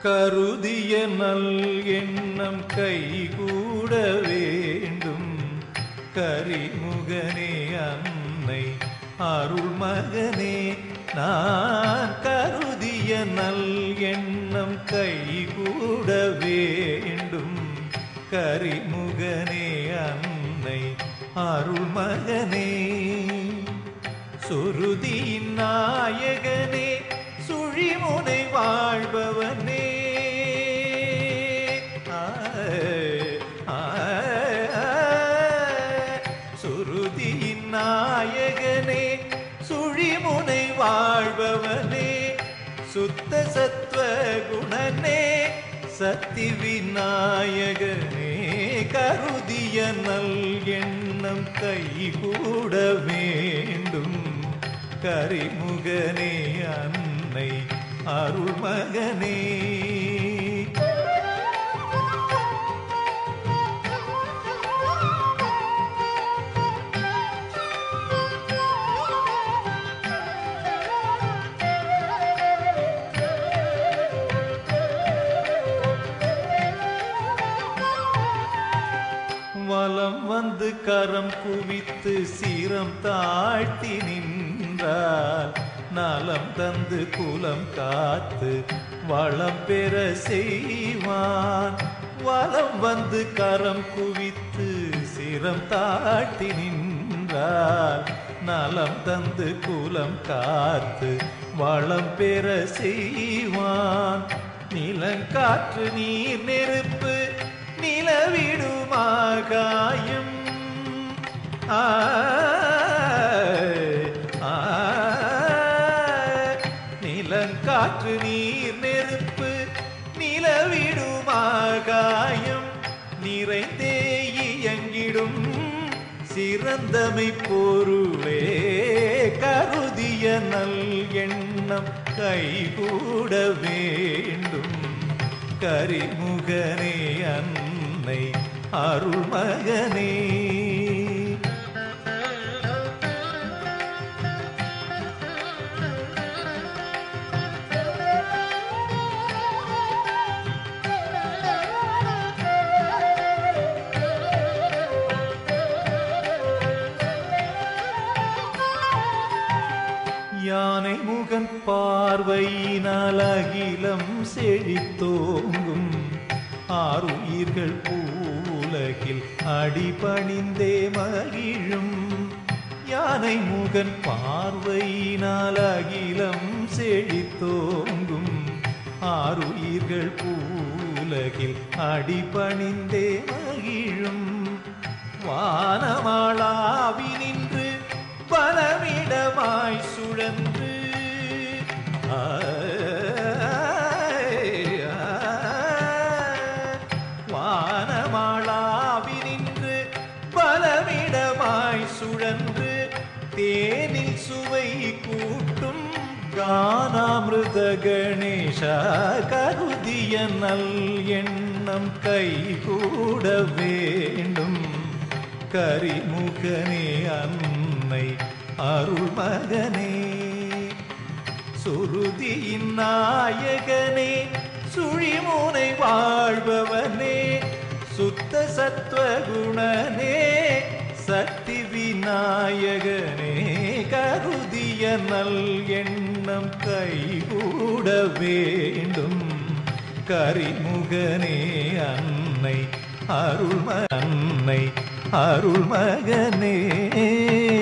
கருதிய நல் எண்ணம் கைகூட வேண்டும் கரிமுகனே அன்னை அருள் மகனே நான் கருதிய நல் எண்ணம் கைகூட வேண்டும் கரிமுகனே அன்னை அருள் மகனே சுருதியின் நாயகனே சுழிமுனை வாழ்பவனே ஆய், ஆய், சுருதியின் நாயகனே சுழிமுனை வாழ்பவனே சுத்த சத்வ குணனே சக்தி விநாயகனே கருதிய நல் எண்ணம் கைகூட வேண்டும் கரிமுகனே அன்னை அருள்மகனே வலம் வந்து கரம் குவித்து சீரம் தாழ்த்தி நின்றால் நலம் தந்து குலம் காத்து வளம் பெற செய்வான் வலம் வந்து கரம் குவித்து சிரம் தாழ்த்தி நின்றால் நலம் தந்து குலம் காத்து வளம் பெற செய்வான் நிலங்காற்று நீர் நெருப்பு நிலவிடும் ஆகாயம் ஆய், ஆய். நிலங்காற்று நீர் நெருப்பு நிலவிடும் ஆகாயம் நிறைந்தே இயங்கிடும் சிறந்தமை பொருளே கருதிய நல் எண்ணம் கைகூட வேண்டும் கரிமுகனே அன்னை அருள்மகனே யானை முகன் பார்வையினால் அகிலம் செழித்தோங்கும் ஆறுயிர்கள் பூலகில் அடிபணிந்தே மகிழும் யானை முகன் பார்வையினால் அகிலம் செழித்தோங்கும் ஆறுயிர்கள் பூலகில் அடிபணிந்தே மகிழும் வானமாளாவி நின்று பலமிடமாய் சுழன்று ஆய், ஆய். வானமாளாவி நின்று பலமிடமாய் சுழன்று தேனில் சுவை கூட்டும் கானாமிருத கணேஷா கருதிய நல் எண்ணம் கைகூட வேண்டும் கரிமுகனே அன்னை அருள்மகனே சுருதியின் நாயகனே சுழிமுனை வாழ்பவனே சுத்த சத்வகுணனே சக்தி விநாயகனே கருதிய நல் எண்ணம் கைகூட வேண்டும் கரிமுகனே அன்னை அருள்ம அன்னை அருள்மகனே